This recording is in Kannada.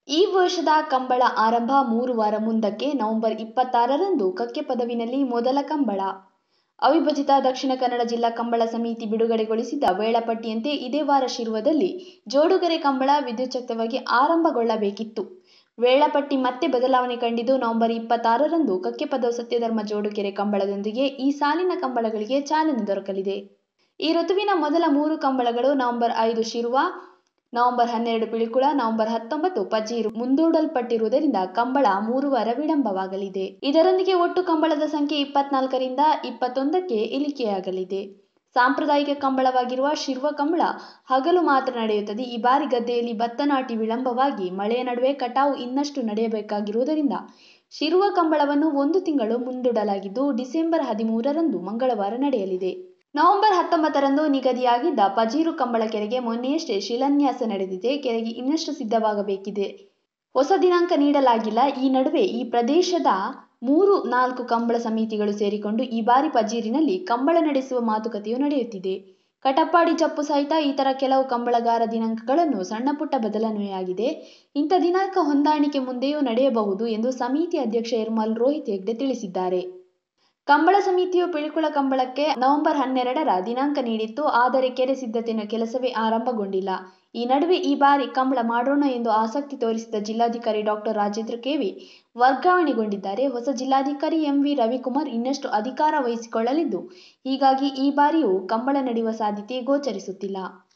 ಈ ವರ್ಷದ ಕಂಬಳ ಆರಂಭ ಮೂರು ವಾರ ಮುಂದಕ್ಕೆ ನವೆಂಬರ್ ಇಪ್ಪತ್ತಾರರಂದು ಕಕ್ಕೆ ಪದವಿನಲ್ಲಿ ಮೊದಲ ಕಂಬಳ ಅವಿಭಜಿತ ದಕ್ಷಿಣ ಕನ್ನಡ ಜಿಲ್ಲಾ ಕಂಬಳ ಸಮಿತಿ ಬಿಡುಗಡೆಗೊಳಿಸಿದ ವೇಳಾಪಟ್ಟಿಯಂತೆ ಇದೇ ವಾರ ಶಿರ್ವದಲ್ಲಿ ಜೋಡುಗೆರೆ ಕಂಬಳ ವಿದ್ಯುಚ್ಛಕ್ತವಾಗಿ ಆರಂಭಗೊಳ್ಳಬೇಕಿತ್ತು ವೇಳಾಪಟ್ಟಿ ಮತ್ತೆ ಬದಲಾವಣೆ ಕಂಡಿದ್ದು ನವೆಂಬರ್ ಇಪ್ಪತ್ತಾರರಂದು ಕಕ್ಕೆಪದವು ಸತ್ಯಧರ್ಮ ಜೋಡುಗೆರೆ ಕಂಬಳದೊಂದಿಗೆ ಈ ಸಾಲಿನ ಕಂಬಳಗಳಿಗೆ ಚಾಲನೆ ದೊರಕಲಿದೆ ಈ ಋತುವಿನ ಮೊದಲ ಮೂರು ಕಂಬಳಗಳು ನವೆಂಬರ್ ಐದು ಶಿರ್ವ ನವೆಂಬರ್ ಹನ್ನೆರಡು ಪಿಳಿಕುಳ ನವೆಂಬರ್ ಹತ್ತೊಂಬತ್ತು ಪಜೀರು ಮುಂದೂಡಲ್ಪಟ್ಟಿರುವುದರಿಂದ ಕಂಬಳ ಮೂರು ವಾರ ವಿಳಂಬವಾಗಲಿದೆ ಇದರೊಂದಿಗೆ ಒಟ್ಟು ಕಂಬಳದ ಸಂಖ್ಯೆ ಇಪ್ಪತ್ನಾಲ್ಕರಿಂದ ಇಪ್ಪತ್ತೊಂದಕ್ಕೆ ಇಳಿಕೆಯಾಗಲಿದೆ ಸಾಂಪ್ರದಾಯಿಕ ಕಂಬಳವಾಗಿರುವ ಶಿರ್ವ ಕಂಬಳ ಹಗಲು ಮಾತ್ರ ನಡೆಯುತ್ತದೆ ಈ ಬಾರಿ ಗದ್ದೆಯಲ್ಲಿ ಭತ್ತ ನಾಟಿ ವಿಳಂಬವಾಗಿ ಮಳೆಯ ನಡುವೆ ಕಟಾವು ಇನ್ನಷ್ಟು ನಡೆಯಬೇಕಾಗಿರುವುದರಿಂದ ಶಿರ್ವ ಕಂಬಳವನ್ನು ಒಂದು ತಿಂಗಳು ಮುಂದೂಡಲಾಗಿದ್ದು ಡಿಸೆಂಬರ್ ಹದಿಮೂರರಂದು ಮಂಗಳವಾರ ನಡೆಯಲಿದೆ ನವೆಂಬರ್ ಹತ್ತೊಂಬತ್ತರಂದು ನಿಗದಿಯಾಗಿದ್ದ ಪಜೀರು ಕಂಬಳ ಕೆರೆಗೆ ಮೊನ್ನೆಯಷ್ಟೇ ಶಿಲಾನ್ಯಾಸ ನಡೆದಿದೆ ಕೆರೆಗೆ ಇನ್ನಷ್ಟು ಸಿದ್ಧವಾಗಬೇಕಿದೆ ಹೊಸ ದಿನಾಂಕ ನೀಡಲಾಗಿಲ್ಲ ಈ ನಡುವೆ ಈ ಪ್ರದೇಶದ ಮೂರು ನಾಲ್ಕು ಕಂಬಳ ಸಮಿತಿಗಳು ಸೇರಿಕೊಂಡು ಈ ಬಾರಿ ಪಜೀರಿನಲ್ಲಿ ಕಂಬಳ ನಡೆಸುವ ಮಾತುಕತೆಯು ನಡೆಯುತ್ತಿದೆ ಕಟಪಾಡಿ ಚಪ್ಪು ಸಹಿತ ಇತರ ಕೆಲವು ಕಂಬಳಗಾರ ದಿನಾಂಕಗಳನ್ನು ಸಣ್ಣಪುಟ್ಟ ಬದಲಾವಣೆಯಾಗಿದೆ ಇಂಥ ದಿನಾಂಕ ಹೊಂದಾಣಿಕೆ ಮುಂದೆಯೂ ನಡೆಯಬಹುದು ಎಂದು ಸಮಿತಿ ಅಧ್ಯಕ್ಷ ಯರ್ಮಲ್ ರೋಹಿತ್ ಹೆಗ್ಡೆ ತಿಳಿಸಿದ್ದಾರೆ ಕಂಬಳ ಸಮಿತಿಯು ಪಿಳಿಕುಳ ಕಂಬಳಕ್ಕೆ ನವೆಂಬರ್ ಹನ್ನೆರಡರ ದಿನಾಂಕ ನೀಡಿತ್ತು ಆದರೆ ಕೆರೆ ಸಿದ್ಧತೆಯ ಕೆಲಸವೇ ಆರಂಭಗೊಂಡಿಲ್ಲ ಈ ನಡುವೆ ಈ ಬಾರಿ ಕಂಬಳ ಮಾಡೋಣ ಎಂದು ಆಸಕ್ತಿ ತೋರಿಸಿದ ಜಿಲ್ಲಾಧಿಕಾರಿ ಡಾಕ್ಟರ್ ರಾಜೇಂದ್ರ ಕೆವಿ ವರ್ಗಾವಣೆಗೊಂಡಿದ್ದಾರೆ ಹೊಸ ಜಿಲ್ಲಾಧಿಕಾರಿ ಎಂವಿ ರವಿಕುಮಾರ್ ಇನ್ನಷ್ಟು ಅಧಿಕಾರ ವಹಿಸಿಕೊಳ್ಳಲಿದ್ದು ಹೀಗಾಗಿ ಈ ಬಾರಿಯೂ ಕಂಬಳ ನಡೆಯುವ ಸಾಧ್ಯತೆ ಗೋಚರಿಸುತ್ತಿಲ್ಲ